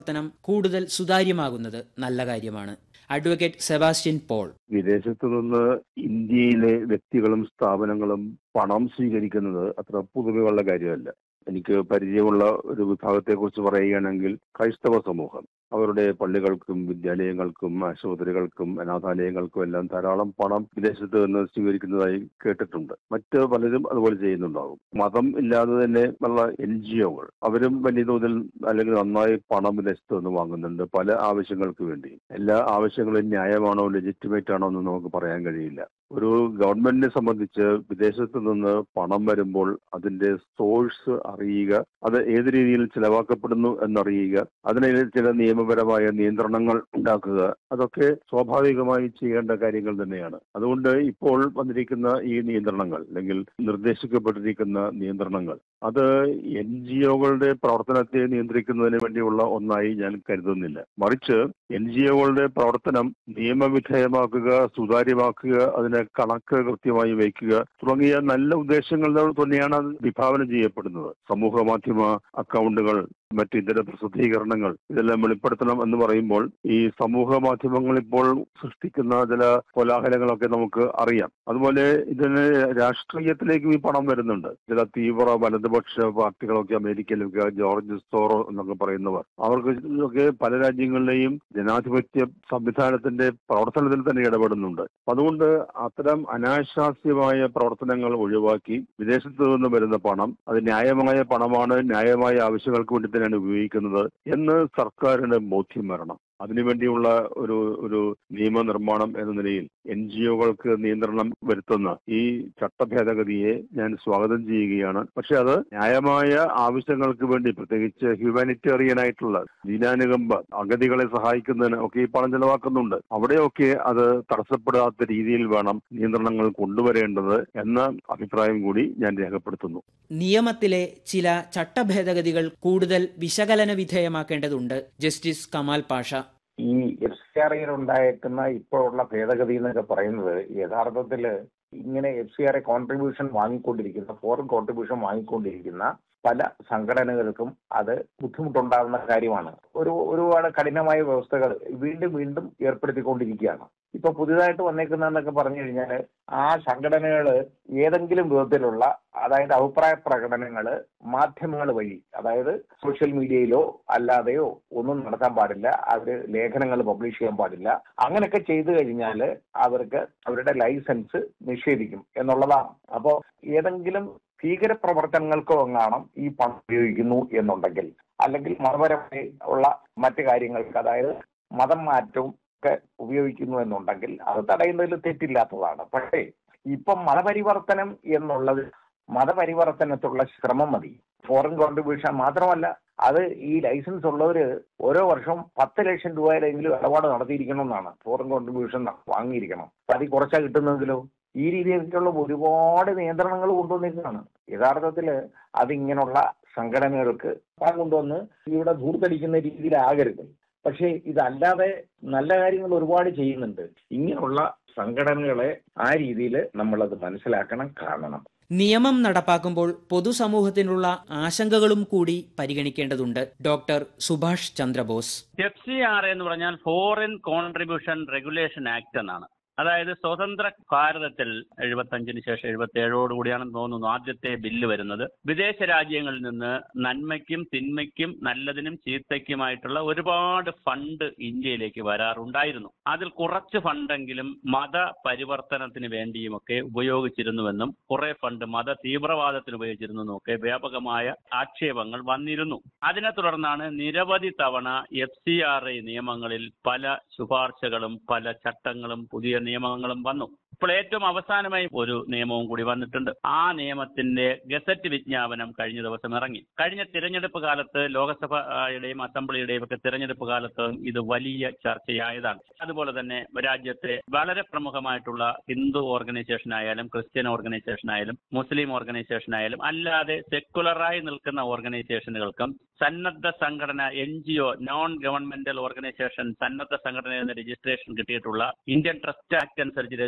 പ്രവർത്തനം കൂടുതൽ സുതാര്യമാകുന്നത് നല്ല കാര്യമാണ് അഡ്വക്കേറ്റ് സെബാസ്റ്റ്യൻ പോൾ വിദേശത്തു നിന്ന് ഇന്ത്യയിലെ വ്യക്തികളും സ്ഥാപനങ്ങളും പണം സ്വീകരിക്കുന്നത് അത്ര പുതുമയുള്ള കാര്യമല്ല എനിക്ക് പരിചയമുള്ള ഒരു വിഭാഗത്തെക്കുറിച്ച് പറയുകയാണെങ്കിൽ ക്രൈസ്തവ സമൂഹം അവരുടെ പള്ളികൾക്കും വിദ്യാലയങ്ങൾക്കും ആശുപത്രികൾക്കും അനാഥാലയങ്ങൾക്കും എല്ലാം ധാരാളം പണം വിദേശത്ത് നിന്ന് സ്വീകരിക്കുന്നതായി കേട്ടിട്ടുണ്ട് മറ്റ് പലരും അതുപോലെ ചെയ്യുന്നുണ്ടാകും മതം ഇല്ലാതെ തന്നെ ഉള്ള എൻ ജി ഒകൾ അവരും വലിയ തോതിൽ അല്ലെങ്കിൽ നന്നായി പണം വിദേശത്ത് നിന്ന് വാങ്ങുന്നുണ്ട് പല ആവശ്യങ്ങൾക്ക് വേണ്ടി എല്ലാ ആവശ്യങ്ങളും ന്യായമാണോ ലെജിറ്റിമേറ്റ് ആണോ എന്ന് നമുക്ക് പറയാൻ കഴിയില്ല ഒരു ഗവൺമെന്റിനെ സംബന്ധിച്ച് വിദേശത്ത് നിന്ന് പണം വരുമ്പോൾ അതിന്റെ സോഴ്സ് അറിയുക അത് ഏത് രീതിയിൽ ചിലവാക്കപ്പെടുന്നു എന്നറിയുക അതിന് ചില നിയമപരമായ നിയന്ത്രണങ്ങൾ ഉണ്ടാക്കുക അതൊക്കെ സ്വാഭാവികമായി ചെയ്യേണ്ട കാര്യങ്ങൾ തന്നെയാണ് അതുകൊണ്ട് ഇപ്പോൾ വന്നിരിക്കുന്ന ഈ നിയന്ത്രണങ്ങൾ അല്ലെങ്കിൽ നിർദ്ദേശിക്കപ്പെട്ടിരിക്കുന്ന നിയന്ത്രണങ്ങൾ അത് എൻ ജി ഒകളുടെ പ്രവർത്തനത്തെ നിയന്ത്രിക്കുന്നതിന് വേണ്ടിയുള്ള ഒന്നായി ഞാൻ കരുതുന്നില്ല മറിച്ച് എൻ ജി ഒകളുടെ പ്രവർത്തനം നിയമവിധേയമാക്കുക സുതാര്യമാക്കുക അതിന് കണക്ക് കൃത്യമായി വയ്ക്കുക തുടങ്ങിയ നല്ല ഉദ്ദേശങ്ങൾ തന്നെയാണ് അത് വിഭാവന ചെയ്യപ്പെടുന്നത് സമൂഹ മാധ്യമ അക്കൗണ്ടുകൾ മറ്റ് ഇതര പ്രസിദ്ധീകരണങ്ങൾ ഇതെല്ലാം വെളിപ്പെടുത്തണം എന്ന് പറയുമ്പോൾ ഈ സമൂഹ മാധ്യമങ്ങൾ ഇപ്പോൾ സൃഷ്ടിക്കുന്ന ചില കോലാഹലങ്ങളൊക്കെ നമുക്ക് അറിയാം അതുപോലെ ഇതിന് രാഷ്ട്രീയത്തിലേക്കും ഈ പണം വരുന്നുണ്ട് ചില തീവ്ര വലതുപക്ഷ പാർട്ടികളൊക്കെ അമേരിക്കയിലൊക്കെ ജോർജ് സോറോ എന്നൊക്കെ പറയുന്നവർ അവർക്ക് ഒക്കെ പല രാജ്യങ്ങളിലെയും ജനാധിപത്യ സംവിധാനത്തിന്റെ പ്രവർത്തനത്തിൽ തന്നെ ഇടപെടുന്നുണ്ട് അതുകൊണ്ട് അത്തരം അനാശാസ്യമായ പ്രവർത്തനങ്ങൾ ഒഴിവാക്കി വിദേശത്ത് നിന്ന് വരുന്ന പണം അത് ന്യായമായ പണമാണ് ന്യായമായ ആവശ്യങ്ങൾക്ക് വേണ്ടി തന്നെയാണ് ഉപയോഗിക്കുന്നത് എന്ന് സർക്കാരിന് ബോധ്യം വരണം അതിനുവേണ്ടിയുള്ള ഒരു ഒരു നിയമനിർമ്മാണം എന്ന നിലയിൽ എൻ ജി ഒകൾക്ക് നിയന്ത്രണം വരുത്തുന്ന ഈ ചട്ടഭേദഗതിയെ ഞാൻ സ്വാഗതം ചെയ്യുകയാണ് പക്ഷെ അത് ന്യായമായ ആവശ്യങ്ങൾക്ക് വേണ്ടി പ്രത്യേകിച്ച് ഹ്യൂമാനിറ്റേറിയൻ ആയിട്ടുള്ള ദീനാനുകമ്പ അഗതികളെ സഹായിക്കുന്നതിന് ഒക്കെ ഈ പണം ചെലവാക്കുന്നുണ്ട് അവിടെയൊക്കെ അത് തടസ്സപ്പെടാത്ത രീതിയിൽ വേണം നിയന്ത്രണങ്ങൾ കൊണ്ടുവരേണ്ടത് എന്ന അഭിപ്രായം കൂടി ഞാൻ രേഖപ്പെടുത്തുന്നു നിയമത്തിലെ ചില ചട്ടഭേദഗതികൾ കൂടുതൽ വിശകലന വിധേയമാക്കേണ്ടതുണ്ട് ജസ്റ്റിസ് കമാൽ പാഷ ഈ എഫ് സി ആർ ഉണ്ടായേക്കുന്ന ഇപ്പോഴുള്ള ഭേദഗതി എന്നൊക്കെ പറയുന്നത് യഥാർത്ഥത്തില് ഇങ്ങനെ F C R A contribution വാങ്ങിക്കൊണ്ടിരിക്കുന്ന ഫോറിൻ കോൺട്രിബ്യൂഷൻ വാങ്ങിക്കൊണ്ടിരിക്കുന്ന പല സംഘടനകൾക്കും അത് ബുദ്ധിമുട്ടുണ്ടാകുന്ന കാര്യമാണ് ഒരു ഒരുപാട് കഠിനമായ വ്യവസ്ഥകൾ വീണ്ടും വീണ്ടും ഏർപ്പെടുത്തിക്കൊണ്ടിരിക്കുകയാണ് ഇപ്പൊ പുതിയതായിട്ട് വന്നേക്കുന്നതെന്നൊക്കെ പറഞ്ഞു കഴിഞ്ഞാൽ ആ സംഘടനകൾ ഏതെങ്കിലും വിധത്തിലുള്ള അതായത് അഭിപ്രായ പ്രകടനങ്ങൾ മാധ്യമങ്ങൾ വഴി അതായത് സോഷ്യൽ മീഡിയയിലോ അല്ലാതെയോ ഒന്നും നടത്താൻ പാടില്ല അവര് ലേഖനങ്ങൾ പബ്ലിഷ് ചെയ്യാൻ പാടില്ല അങ്ങനെയൊക്കെ ചെയ്തു കഴിഞ്ഞാൽ അവർക്ക് അവരുടെ ലൈസൻസ് നിഷേധിക്കും എന്നുള്ളതാണ് അപ്പോൾ ഏതെങ്കിലും ഭീകര പ്രവർത്തനങ്ങൾക്കോ എങ്ങാണം ഈ പണം ഉപയോഗിക്കുന്നു എന്നുണ്ടെങ്കിൽ അല്ലെങ്കിൽ മതപരമായി ഉള്ള മറ്റു കാര്യങ്ങൾക്ക് അതായത് മതം മാറ്റവും ഒക്കെ ഉപയോഗിക്കുന്നു എന്നുണ്ടെങ്കിൽ അത് തടയുന്നതിൽ തെറ്റില്ലാത്തതാണ് പക്ഷേ ഇപ്പം മതപരിവർത്തനം എന്നുള്ളത് മതപരിവർത്തനത്തിലുള്ള ശ്രമം മതി ഫോറിൻ കോൺട്രിബ്യൂഷൻ മാത്രമല്ല അത് ഈ ലൈസൻസ് ഉള്ളവര് ഓരോ വർഷവും പത്ത് ലക്ഷം രൂപയിലെങ്കിലും ഇടപാട് നടത്തിയിരിക്കണം എന്നാണ് ഫോറിൻ കോൺട്രിബ്യൂഷൻ വാങ്ങിയിരിക്കണം അപ്പൊ അതിൽ കുറച്ചാ കിട്ടുന്നെങ്കിലോ ഈ രീതിയിലേക്കുള്ള ഒരുപാട് നിയന്ത്രണങ്ങൾ കൊണ്ടുവന്നിരിക്കുകയാണ് യഥാർത്ഥത്തില് അതിങ്ങനെയുള്ള സംഘടനകൾക്ക് പണം കൊണ്ടുവന്ന് ഇവിടെ ധൂർത്തടിക്കുന്ന രീതിയിലാകരുത് പക്ഷേ ഇതല്ലാതെ നല്ല കാര്യങ്ങൾ ഒരുപാട് ചെയ്യുന്നുണ്ട് ഇങ്ങനെയുള്ള സംഘടനകളെ ആ രീതിയിൽ നമ്മളത് മനസ്സിലാക്കണം കാണണം നിയമം നടപ്പാക്കുമ്പോൾ പൊതുസമൂഹത്തിനുള്ള ആശങ്കകളും കൂടി പരിഗണിക്കേണ്ടതുണ്ട് doctor Subhash Chandrabose F C R എന്ന് പറഞ്ഞാൽ ഫോറിൻ കോൺട്രിബ്യൂഷൻ റെഗുലേഷൻ ആക്ട് എന്നാണ് അതായത് സ്വതന്ത്ര ഭാരതത്തിൽ എഴുപത്തഞ്ചിന് ശേഷം എഴുപത്തി ഏഴോട് കൂടിയാണെന്ന് തോന്നുന്നു ആദ്യത്തെ ബില്ല് വരുന്നത് വിദേശ രാജ്യങ്ങളിൽ നിന്ന് നന്മയ്ക്കും തിന്മയ്ക്കും നല്ലതിനും ചീത്തയ്ക്കുമായിട്ടുള്ള ഒരുപാട് ഫണ്ട് ഇന്ത്യയിലേക്ക് വരാറുണ്ടായിരുന്നു അതിൽ കുറച്ച് ഫണ്ടെങ്കിലും മത പരിവർത്തനത്തിന് വേണ്ടിയുമൊക്കെ ഉപയോഗിച്ചിരുന്നുവെന്നും കുറെ ഫണ്ട് മത തീവ്രവാദത്തിന് ഉപയോഗിച്ചിരുന്നെന്നും ഒക്കെ വ്യാപകമായ ആക്ഷേപങ്ങൾ വന്നിരുന്നു അതിനെ തുടർന്നാണ് നിരവധി തവണ എഫ് സി ആർ ഐ നിയമങ്ങളിൽ പല ശുപാർശകളും പല ചട്ടങ്ങളും പുതിയ നിയമങ്ങളും വന്നു ഇപ്പോൾ ഏറ്റവും അവസാനമായി ഒരു നിയമവും കൂടി വന്നിട്ടുണ്ട് ആ നിയമത്തിന്റെ ഗസറ്റ് വിജ്ഞാപനം കഴിഞ്ഞ ദിവസം ഇറങ്ങി കഴിഞ്ഞ തിരഞ്ഞെടുപ്പ് കാലത്ത് ലോകസഭയുടെയും അസംബ്ലിയുടെയും ഒക്കെ തിരഞ്ഞെടുപ്പ് കാലത്ത് ഇത് വലിയ ചർച്ചയായതാണ് അതുപോലെ തന്നെ രാജ്യത്തെ വളരെ പ്രമുഖമായിട്ടുള്ള ഹിന്ദു ഓർഗനൈസേഷൻ ആയാലും ക്രിസ്ത്യൻ ഓർഗനൈസേഷൻ ആയാലും മുസ്ലിം ഓർഗനൈസേഷൻ ആയാലും അല്ലാതെ സെക്കുലറായി നിൽക്കുന്ന ഓർഗനൈസേഷനുകൾക്കും സന്നദ്ധ സംഘടന N G O non governmental organisation സന്നദ്ധ സംഘടന എന്ന രജിസ്ട്രേഷൻ കിട്ടിയിട്ടുള്ള ഇന്ത്യൻ ട്രസ്റ്റ് ആക്ട് അനുസരിച്ച് രജിസ്റ്റർ ചെയ്തിട്ടുള്ള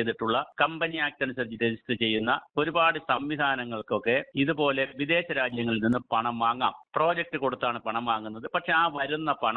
ചെയ്തിട്ടുള്ള കമ്പനി ആക്ട് അനുസരിച്ച് രജിസ്റ്റർ ചെയ്യുന്ന ഒരുപാട് സംവിധാനങ്ങൾക്കൊക്കെ ഇതുപോലെ വിദേശ രാജ്യങ്ങളിൽ നിന്ന് പണം വാങ്ങാം പ്രോജക്റ്റ് കൊടുത്താണ് പണം വാങ്ങുന്നത് പക്ഷെ ആ വരുന്ന പണം